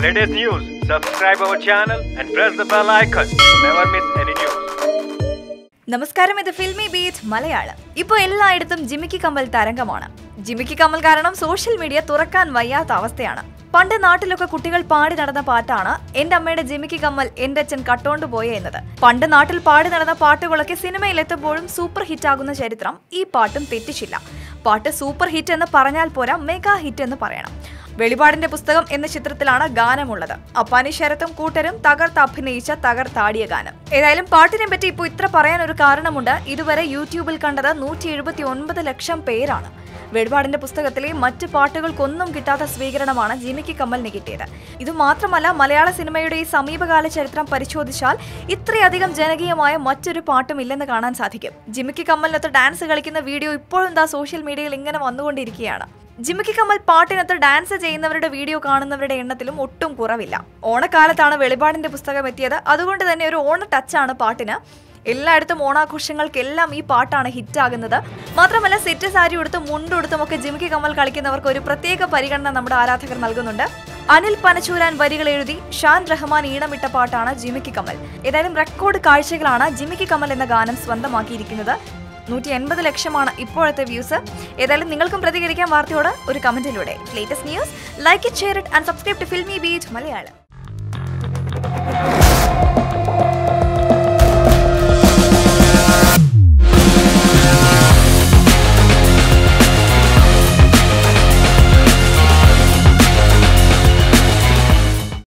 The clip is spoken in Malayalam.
latest news, subscribe our channel and press the bell icon to never miss any news. നമസ്കാരം ഇത് ഫിൽമി ബീറ്റ് മലയാളം ഇപ്പോൾ എല്ലായിടത്തും ജിമിക്കി കമ്മൽ തരംഗമാണ് ജിമിക്കി കമ്മൽ കാരണം സോഷ്യൽ മീഡിയ തുറക്കാൻ വയ്യാത്ത അവസ്ഥയാണ് പണ്ട് നാട്ടിലൊക്കെ കുട്ടികൾ പാടി നടന്ന പാട്ടാണ് എന്റെ അമ്മയുടെ ജിമിക്കി കമ്മൽ എന്റെ അച്ഛൻ കട്ടോണ്ട് പോയ എന്നത് പണ്ട് നാട്ടിൽ പാടി നടന്ന പാട്ടുകളൊക്കെ സിനിമയിലെത്തുമ്പോഴും സൂപ്പർ ഹിറ്റ് ആകുന്ന ചരിത്രം ഈ പാട്ടും തെറ്റിച്ചില്ല പാട്ട് സൂപ്പർ ഹിറ്റ് എന്ന് പറഞ്ഞാൽ പോരാ മെഗാ ഹിറ്റ് എന്ന് പറയണം വെളിപാടിന്റെ പുസ്തകം എന്ന ചിത്രത്തിലാണ് ഗാനമുള്ളത് അപ്പാനി ശരത്തും കൂട്ടരും തകർത്ത് അഭിനയിച്ച തകർത്താടിയ ഗാനം ഏതായാലും പാട്ടിനെ പറ്റി ഇപ്പോൾ ഇത്ര പറയാൻ ഒരു കാരണമുണ്ട് ഇതുവരെ യൂട്യൂബിൽ കണ്ടത് നൂറ്റി എഴുപത്തി ഒൻപത് ലക്ഷം പേരാണ് വെളിപാടിന്റെ പുസ്തകത്തിലെ മറ്റ് പാട്ടുകൾക്കൊന്നും കിട്ടാത്ത സ്വീകരണമാണ് ജിമിക്ക് കമ്മലിന് കിട്ടിയത് ഇത് മാത്രമല്ല മലയാള സിനിമയുടെ ഈ സമീപകാല ചരിത്രം പരിശോധിച്ചാൽ ഇത്രയധികം ജനകീയമായ മറ്റൊരു പാട്ടും ഇല്ലെന്ന് കാണാൻ സാധിക്കും ജിമിക്ക് കമ്മലിനൊത്ത് ഡാൻസ് കളിക്കുന്ന വീഡിയോ ഇപ്പോഴും എന്താ സോഷ്യൽ മീഡിയയിൽ ഇങ്ങനെ വന്നുകൊണ്ടിരിക്കുകയാണ് ജിമിക്കി കമ്മൽ പാട്ടിനകത്ത് ഡാൻസ് ചെയ്യുന്നവരുടെ വീഡിയോ കാണുന്നവരുടെ എണ്ണത്തിലും ഒട്ടും കുറവില്ല ഓണക്കാലത്താണ് വെളിപാടിന്റെ പുസ്തകം എത്തിയത് അതുകൊണ്ട് തന്നെ ഒരു ഓണ ടച്ചാണ് പാട്ടിന് എല്ലായിടത്തും ഓണാഘോഷങ്ങൾക്കെല്ലാം ഈ പാട്ടാണ് ഹിറ്റാകുന്നത് മാത്രമല്ല സെറ്റ് സാരി ഉടുത്തും മുണ്ടുടുത്തും ഒക്കെ ജിമിക്കി കമ്മൽ കളിക്കുന്നവർക്ക് ഒരു പ്രത്യേക പരിഗണന നമ്മുടെ ആരാധകർ നൽകുന്നുണ്ട് അനിൽ പനച്ചൂരാൻ വരികൾ എഴുതി ഷാൻ റഹ്മാൻ ഈണമിട്ട പാട്ടാണ് ജിമിക്കി കമ്മൽ ഏതായാലും റെക്കോർഡ് കാഴ്ചകളാണ് ജിമിക്കി കമ്മൽ എന്ന ഗാനം സ്വന്തമാക്കിയിരിക്കുന്നത് നൂറ്റി എൺപത് ലക്ഷമാണ് ഇപ്പോഴത്തെ വ്യൂസ് ഏതായാലും നിങ്ങൾക്കും പ്രതികരിക്കാൻ വാർത്തയോട് ഒരു കമന്റിലൂടെ latest news like it share it and subscribe to Filmibeat Malayalam